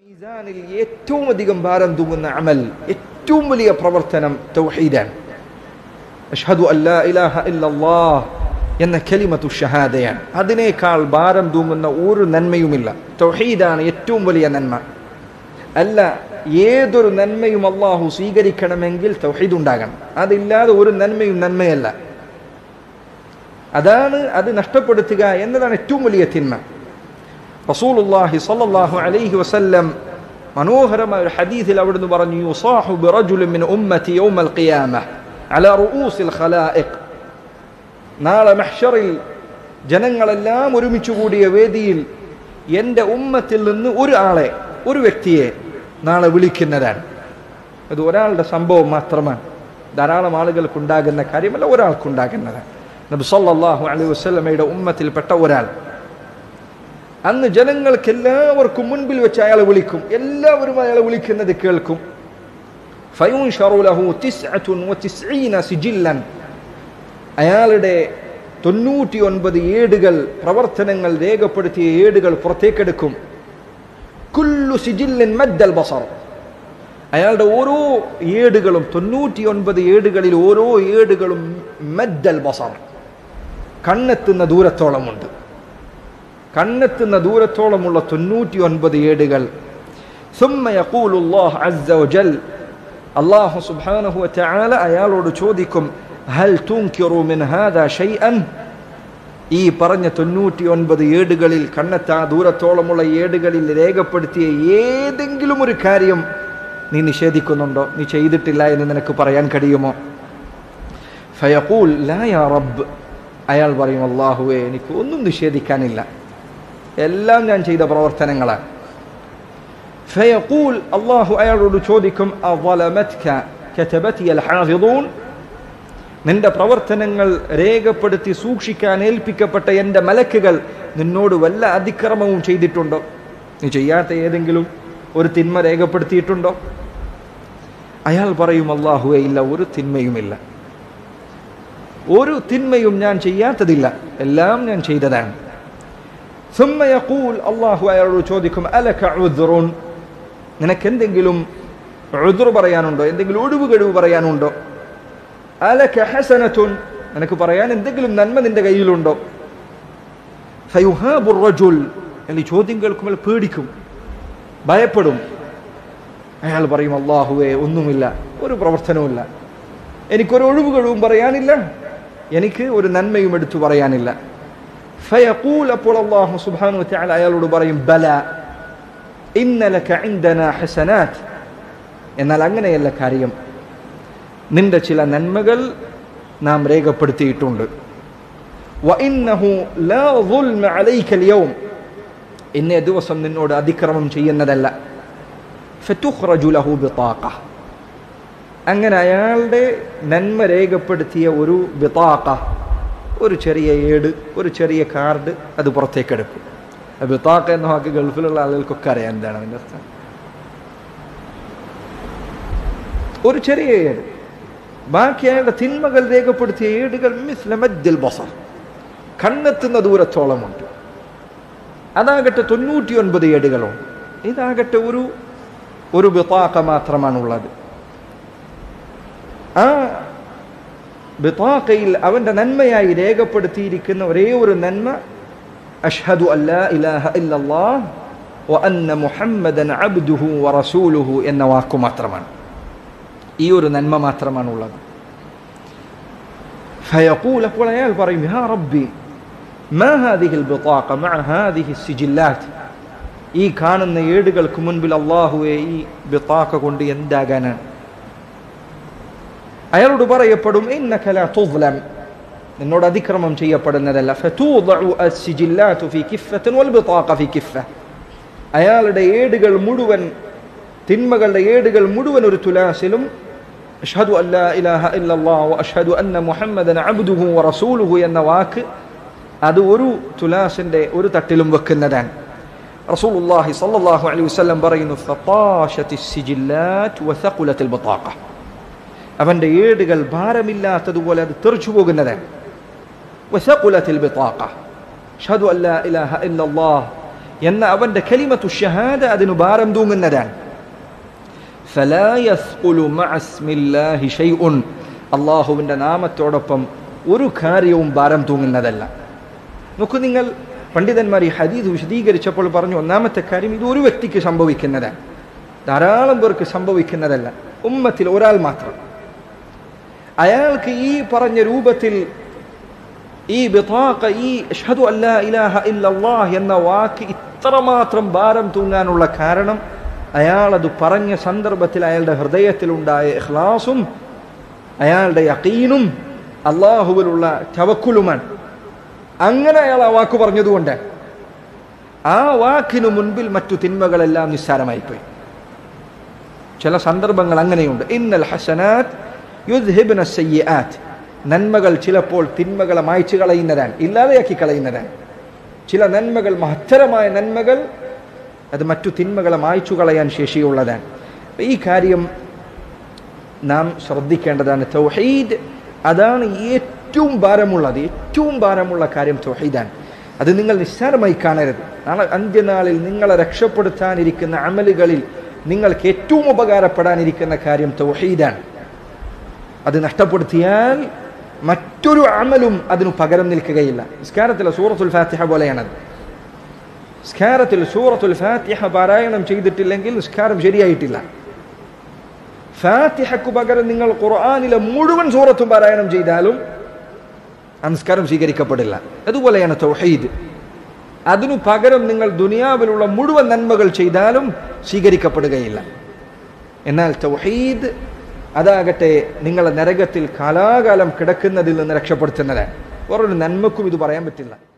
മീസാനിൽ ഏറ്റവും അധികം ഭാരം തൂങ്ങുന്ന അമൽ ഏറ്റവും വലിയ പ്രവർത്തനം തൗഹീദാണ് അഷ്ഹദു അല്ലാ ഇലാഹ ഇല്ലല്ലാഹ് എന്ന കലിമത്തു ഷഹാദയാണ് അതിനേക്കാൾ ഭാരം തൂങ്ങുന്ന ഒരു നന്മയുമില്ല തൗഹീദാണ് ഏറ്റവും വലിയ നന്മ അല്ല ഏതൊരു നന്മയും അള്ളാഹു സ്വീകരിക്കണമെങ്കിൽ തൗഹീദ് ഉണ്ടാകണം അതില്ലാതെ ഒരു നന്മയും നന്മയല്ല അതാണ് അത് നഷ്ടപ്പെടുത്തുക എന്നതാണ് ഏറ്റവും വലിയ തിന്മ റസൂലുള്ളാഹി സ്വല്ലല്ലാഹു അലൈഹി വസല്ലം മനോഹരമായ ഒരു ഹദീസിൽ അവിടുന്ന് പറഞ്ഞു യുസാഹു ബിറജുലിൻ മിൻ ഉമ്മത്തി യൗമൽ ഖിയാമ അല റൂസിൽ ഖലായിഖ് നാളെ മഹ്ശറിൽ ജനങ്ങളെല്ലാം ഒരുമിച്ച് കൂടിയ വേദിയിൽ എൻ്റെ ഉമ്മത്തിൽ നിന്ന് ഒരു ആളെ ഒരു വ്യക്തിയെ നാളെ വിളിക്കുന്നതാണ് അത് ഒരാളുടെ സംഭവം മാത്രമാണ് ധാരാളം ആളുകൾക്കുണ്ടാകുന്ന കാര്യമല്ല ഒരാൾക്കുണ്ടാകുന്നതാണ് നബി സല്ലല്ലാഹു അലൈഹി വസല്ലമയുടെ ഉമ്മത്തിൽപ്പെട്ട ഒരാൾ അന്ന് ജനങ്ങൾക്ക് എല്ലാവർക്കും മുൻപിൽ വെച്ച് അയാളെ വിളിക്കും എല്ലാവരും അയാളെ വിളിക്കുന്നത് കേൾക്കും ഫയുൻഷറു ലഹു തിസ്അത്തുൻ വതിസ്ഈന സിജില്ലൻ അയാളുടെ തൊണ്ണൂറ്റി ഒൻപത് ഏടുകൾ പ്രവർത്തനങ്ങൾ രേഖപ്പെടുത്തിയ ഏടുകൾ പുറത്തേക്കെടുക്കും കുല്ലു സിജില്ലൻ മദ്ദൽ ബസർ അയാളുടെ ഓരോ ഏടുകളും തൊണ്ണൂറ്റി ഒൻപത് ഏടുകളിൽ ഓരോ ഏടുകളും മദ്ദൽ ബസർ കണ്ണെത്തുന്ന ദൂരത്തോളമുണ്ട് കണ്ണെത്തുന്ന ദൂരത്തോളമുള്ള തൊണ്ണൂറ്റി ഒൻപത് ഏടുകൾ ثم يقول الله عز وجل അള്ളാഹു സുബ്ഹാനഹു വതആല അയാളോട് ചോദിക്കും ഹൽ തുൻകിറു മിൻ ഹാദാ ഷൈഅൻ ഈ പറഞ്ഞ തൊണ്ണൂറ്റി ഒൻപത് ഏടുകളിൽ കണ്ണെത്താ ദൂരത്തോളമുള്ള ഏടുകളിൽ രേഖപ്പെടുത്തിയ ഏതെങ്കിലും ഒരു കാര്യം നീ നിഷേധിക്കുന്നുണ്ടോ നീ ചെയ്തിട്ടില്ല എന്ന് നിനക്ക് പറയാൻ കഴിയുമോ ഫയഖൂൽ ലാ യാ റബ്ബ് അയാൾ പറയും അള്ളാഹുവേ എനിക്ക് ഒന്നും നിഷേധിക്കാനില്ല എല്ലാം ഞാൻ ചെയ്ത പ്രവർത്തനങ്ങളാണ് ഫയഖൂൽ അള്ളാഹു അയാളോട് ചോദിക്കും അവലമത്ക كتبتي الحافظون നിന്റെ പ്രവർത്തനങ്ങൾ രേഖപ്പെടുത്തി സൂക്ഷിക്കാൻ ഏൽപ്പിക്കപ്പെട്ട എൻ്റെ മലക്കുകൾ നിന്നോട് വല്ല അതിക്രമവും ചെയ്തിട്ടുണ്ടോ നീ ചെയ്യാത്ത ഏതെങ്കിലും ഒരു തിന്മ രേഖപ്പെടുത്തിയിട്ടുണ്ടോ അയാൾ പറയും അള്ളാഹുവേ ഇല്ല ഒരു തിന്മയുമില്ല ഒരു തിന്മയും ഞാൻ ചെയ്യാത്തതില്ല എല്ലാം ഞാൻ ചെയ്തതാണ് ثم يقول അള്ളാഹു അയാളോട് ചോദിക്കും അലക ഉദ്റുൻ നിനക്ക് എന്തെങ്കിലും ഉദ്ർ പറയാനുണ്ടോ എന്തെങ്കിലും ഒഴിവ് കഴിവ് പറയാനുണ്ടോ അലക ഹസനത്തുൻ നിനക്ക് പറയാൻ എന്തെങ്കിലും നന്മ നിന്റെ കയ്യിലുണ്ടോ ഫയുഹാബുർ റജുൽ ഈ ചോദ്യം കേൾക്കുമ്പോൾ പേടിക്കും ഭയപ്പെടും അയാൾ പറയും അള്ളാഹുവേ ഒന്നുമില്ല ഒരു പ്രവർത്തനവുമില്ല എനിക്കൊരു ഒഴിവ് കഴിവും പറയാനില്ല എനിക്ക് ഒരു നന്മയും എടുത്തു പറയാനില്ല ഫയഖൂൽ അപ്പോൾ അള്ളാഹു സുബ്ഹാനഹു വതആല അയാളോട് പറയും ബല ഇന്നലക ഇൻദനാ ഹസനാത്ത് എന്നാൽ അങ്ങനെയല്ല കാര്യം നിന്റെ ചില നന്മകൾ നാം രേഖപ്പെടുത്തിയിട്ടുണ്ട് വഇന്നഹു ലാ ظുൽമ അലൈക اليوم ഇന്നേ ദിവസം നിന്നോട് അതിക്രമം ചെയ്യുന്നതല്ല ഫതുഖ്റജു ലഹു ബിതാഖ അങ്ങനെ അയാളുടെ നന്മ രേഖപ്പെടുത്തിയ ഒരു ബിതാഖ ഒരു ചെറിയ ഏട് ഒരു ചെറിയ കാർഡ് അത് പുറത്തേക്കെടുക്കും ബിതാഖ എന്ന വാക്ക് ഗൾഫിലുള്ള ആളുകൾക്കൊക്കെ അറിയാം എന്താണ് അതിൻ്റെ അർത്ഥം ഒരു ചെറിയ ഏട് ബാക്കി അയാളുടെ തിന്മകൾ രേഖപ്പെടുത്തിയ ഏടുകൾ മിസ്ല മദ്ദിൽ ബസർ കണ്ണെത്തുന്ന ദൂരത്തോളമുണ്ട് അതാകട്ടെ തൊണ്ണൂറ്റി ഒൻപത് ഏടുകളുണ്ട് ഇതാകട്ടെ ഒരു ഒരു ബിതാക്ക മാത്രമാണുള്ളത് ആ ബിതാക്കയിൽ അവന്റെ നന്മയായി രേഖപ്പെടുത്തിയിരിക്കുന്ന ഒരേ ഒരു നന്മ അഷ്ഹദു അല്ലാ ഇലാഹ ഇല്ലല്ലാഹ് വ അന്ന മുഹമ്മദൻ അബ്ദുഹു വ റസൂലുഹു എന്ന വാക്കു മാത്രമാണ് ഈ ഒരു നന്മ മാത്രമാണുള്ളത് فيقول അപ്പോൾ അയാൾ പറയും യാ റബ്ബി ما هذه البطاقة مع هذه السجلات ഈ കാണുന്ന ഏടുകൾക്ക് മുൻപിൽ അള്ളാഹുവെ ഈ ബിത്താക്ക കൊണ്ട് എന്താകാനാണ് അയാളോട് പറയപ്പെടും ഇന്നക ലാ തുസ്ലം നിന്നോട് അതിക്രമം ചെയ്യപ്പെടുന്നതല്ല ഫതൂദഉ അസ്സിജില്ലാതു ഫീ കിഫ്ഫത്തിൻ വൽ ബിത്താഖ ഫീ കിഫ്ഫ അയാളുടെ ഏടുകൾ മുഴുവൻ തിന്മകളുടെ ഏടുകൾ മുഴുവൻ ഒരു തുലാസിലും അഷ്ഹദു അല്ലാ ഇലാഹ ഇല്ലല്ലാഹ് വ അഷ്ഹദു അന്ന മുഹമ്മദൻ അബ്ദുഹു വ റസൂലുഹു എന്ന വാക്ക് അത് ഒരു തുലാസിന്റെ ഒരു തട്ടിലും വെക്കുന്നതാണ് റസൂലുള്ളാഹി സ്വല്ലല്ലാഹു അലൈഹി വസല്ലം പറയുന്നു ഫതാശത്തി സിജില്ലാത്ത് വസഖുലത്തിൽ ബിത്താഖ അവന്റെ ഏടുകൾ ഭാരമില്ലാത്തതുപോലെ അത് തെറിച്ചു പോകുന്നതാണ് وثقلت البطاقة أشهد أن لا إله إلا الله എന്ന അവന്റെ കലിമത്തു ഷഹാദ അതിന് ഭാരം തൂങ്ങുന്നതാണ് فلا يثقل مع اسم الله شيء അള്ളാഹുവിൻ്റെ നാമത്തോടൊപ്പം ഒരു കാര്യവും ഭാരം തൂങ്ങുന്നതല്ല നോക്കൂ നിങ്ങൾ പണ്ഡിതന്മാർ ഈ ഹദീദ് വിശദീകരിച്ചപ്പോൾ പറഞ്ഞു ഒന്നാമത്തെ കാര്യം ഇത് ഒരു വ്യക്തിക്ക് സംഭവിക്കുന്നതാണ് ധാരാളം പേർക്ക് സംഭവിക്കുന്നതല്ല ഉമ്മത്തിൽ ഒരാൾ മാത്രം അയാൾക്ക് ഈ പറഞ്ഞ രൂപത്തിൽ ഈ ബിതാഖ ഈ അഷ്ഹദു അല്ലാ ഇലാഹ ഇല്ലല്ലാഹ് എന്ന വാക്ക് ഇത്രമാത്രം ഭാരം തൂങ്ങാനുള്ള കാരണം അയാൾ അത് പറഞ്ഞ സന്ദർഭത്തിൽ അയാളുടെ ഹൃദയത്തിലുണ്ടായ ഇഖ്ലാസും അയാളുടെ യക്കീനും അള്ളാഹുവിലുള്ള തവക്കുലുമാണ് അങ്ങനെ അയാൾ ആ വാക്ക് പറഞ്ഞതുകൊണ്ട് ആ വാക്കിനു മുൻപിൽ മറ്റു തിന്മകളെല്ലാം നിസ്സാരമായിപ്പോയി ചില സന്ദർഭങ്ങൾ അങ്ങനെയുണ്ട് ഇന്നൽ ഹസനാത്ത് യുദ്ഹിബ്ന സയ്യാത്ത് നന്മകൾ ചിലപ്പോൾ തിന്മകളെ മായ്ച്ചു കളയുന്നതാണ് ഇല്ലാതെയാക്കി കളയുന്നതാണ് ചില നന്മകൾ മഹത്തരമായ നന്മകൾ അത് മറ്റു തിന്മകളെ മായ്ച്ചു കളയാൻ ശേഷിയുള്ളതാണ് ഈ കാര്യം നാം ശ്രദ്ധിക്കേണ്ടതാണ് തൗഹീദ് അതാണ് ഏറ്റവും ഭാരമുള്ളത് ഏറ്റവും ഭാരമുള്ള കാര്യം തൗഹീദാണ് അത് നിങ്ങൾ നിസ്സാരമായി കാണരുത് നാളെ അന്ത്യനാളിൽ നിങ്ങളെ രക്ഷപ്പെടുത്താനിരിക്കുന്ന അമലുകളിൽ നിങ്ങൾക്ക് ഏറ്റവും ഉപകാരപ്പെടാനിരിക്കുന്ന കാര്യം തൗഹീദാണ് അത് നഷ്ടപ്പെടുത്തിയാൽ മറ്റൊരു അമലും അതിനു പകരം നിൽക്കുകയില്ല നിസ്കാരത്തിലെ സൂറത്തുൽ ഫാത്തിഹ പോലെയാണത് നിസ്കാരത്തിൽ സൂറത്തുൽ ഫാത്തിഹ പാരായണം ചെയ്തിട്ടില്ലെങ്കിൽ നിസ്കാരം ശരിയായിട്ടില്ല ഫാത്തിഹക്ക് പകരം നിങ്ങൾ ഖുർആാനിലെ മുഴുവൻ സൂറത്തും പാരായണം ചെയ്താലും ആ നിസ്കാരം സ്വീകരിക്കപ്പെടില്ല അതുപോലെയാണ് തൗഹീദ് അതിനു പകരം നിങ്ങൾ ദുനിയാവിലുള്ള മുഴുവൻ നന്മകൾ ചെയ്താലും സ്വീകരിക്കപ്പെടുകയില്ല എന്നാൽ തൗഹീദ് അതാകട്ടെ നിങ്ങളെ നരകത്തിൽ കാലാകാലം കിടക്കുന്നതിൽ നിന്ന് രക്ഷപ്പെടുത്തുന്നതാണ് വേറൊരു നന്മക്കും ഇത് പറയാൻ പറ്റില്ല